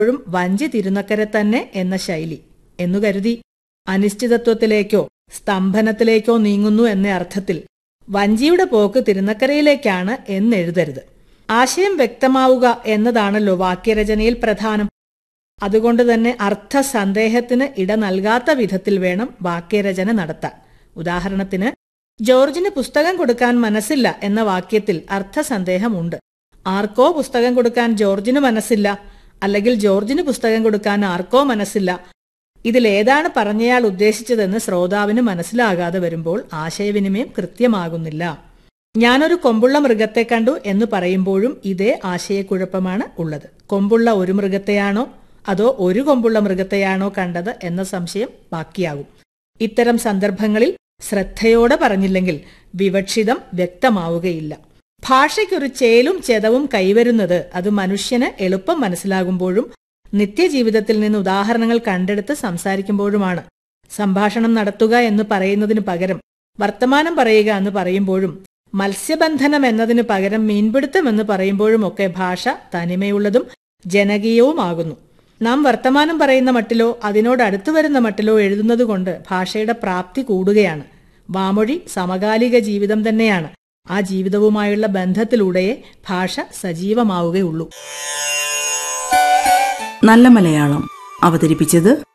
ഇപ്പോഴും വഞ്ചി തിരുനക്കരെ തന്നെ എന്ന ശൈലി എന്നു കരുതി അനിശ്ചിതത്വത്തിലേക്കോ സ്തംഭനത്തിലേക്കോ നീങ്ങുന്നു എന്ന അർത്ഥത്തിൽ വഞ്ചിയുടെ പോക്ക് തിരുനക്കരയിലേക്കാണ് എന്നെഴുതരുത് ആശയം വ്യക്തമാവുക എന്നതാണല്ലോ വാക്യരചനയിൽ പ്രധാനം അതുകൊണ്ട് തന്നെ അർത്ഥസന്ദേഹത്തിന് ഇട നൽകാത്ത വിധത്തിൽ വേണം വാക്യരചന നടത്താൻ ഉദാഹരണത്തിന് ജോർജിന് പുസ്തകം കൊടുക്കാൻ മനസ്സില്ല എന്ന വാക്യത്തിൽ അർത്ഥസന്ദേഹമുണ്ട് ആർക്കോ പുസ്തകം കൊടുക്കാൻ ജോർജിന് മനസ്സില്ല അല്ലെങ്കിൽ ജോർജിന് പുസ്തകം കൊടുക്കാൻ ആർക്കോ മനസ്സില്ല ഇതിലേതാണ് പറഞ്ഞയാൾ ഉദ്ദേശിച്ചതെന്ന് ശ്രോതാവിന് മനസ്സിലാകാതെ വരുമ്പോൾ ആശയവിനിമയം കൃത്യമാകുന്നില്ല ഞാനൊരു കൊമ്പുള്ള മൃഗത്തെ കണ്ടു എന്ന് പറയുമ്പോഴും ഇതേ ആശയക്കുഴപ്പമാണ് ഉള്ളത് കൊമ്പുള്ള ഒരു മൃഗത്തെയാണോ അതോ ഒരു കൊമ്പുള്ള മൃഗത്തെയാണോ കണ്ടത് എന്ന സംശയം ബാക്കിയാകും ഇത്തരം സന്ദർഭങ്ങളിൽ ശ്രദ്ധയോടെ പറഞ്ഞില്ലെങ്കിൽ വിവക്ഷിതം വ്യക്തമാവുകയില്ല ഭാഷയ്ക്കൊരു ചേലും ചെതവും കൈവരുന്നത് അത് മനുഷ്യന് എളുപ്പം മനസ്സിലാകുമ്പോഴും നിത്യജീവിതത്തിൽ നിന്ന് ഉദാഹരണങ്ങൾ കണ്ടെടുത്ത് സംസാരിക്കുമ്പോഴുമാണ് സംഭാഷണം നടത്തുക എന്ന് പറയുന്നതിന് പകരം വർത്തമാനം പറയുക എന്ന് പറയുമ്പോഴും മത്സ്യബന്ധനം എന്നതിന് പകരം മീൻപിടുത്തം എന്ന് പറയുമ്പോഴുമൊക്കെ ഭാഷ തനിമയുള്ളതും ജനകീയവുമാകുന്നു നാം വർത്തമാനം പറയുന്ന മട്ടിലോ അതിനോട് അടുത്തു വരുന്ന മട്ടിലോ എഴുതുന്നതുകൊണ്ട് ഭാഷയുടെ പ്രാപ്തി കൂടുകയാണ് വാമൊഴി സമകാലിക ജീവിതം തന്നെയാണ് ആ ജീവിതവുമായുള്ള ബന്ധത്തിലൂടെയേ ഭാഷ സജീവമാവുകയുള്ളൂ നല്ല മലയാളം അവതരിപ്പിച്ചത്